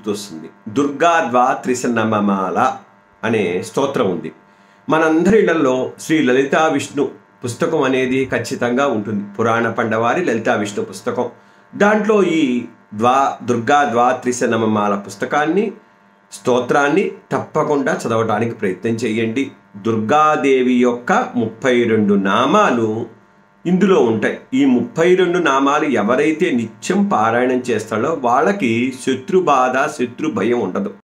గుర్తొస్తుంది దుర్గాద్వా త్రిసనమమాల అనే స్తోత్రం ఉంది మనందరి ఇళ్లలో శ్రీ లలితా విష్ణు పుస్తకం అనేది ఖచ్చితంగా ఉంటుంది పురాణ పండవారి లలితా విష్ణు పుస్తకం దాంట్లో ఈ ద్వా దుర్గా ద్వా త్రిశనమమాల పుస్తకాన్ని స్తోత్రాన్ని తప్పకుండా చదవడానికి ప్రయత్నం చేయండి దుర్గాదేవి యొక్క ముప్పై రెండు నామాలు ఇందులో ఉంటాయి ఈ ముప్పై రెండు నామాలు ఎవరైతే నిత్యం పారాయణం చేస్తాడో వాళ్ళకి శత్రు బాధ శత్రు భయం ఉండదు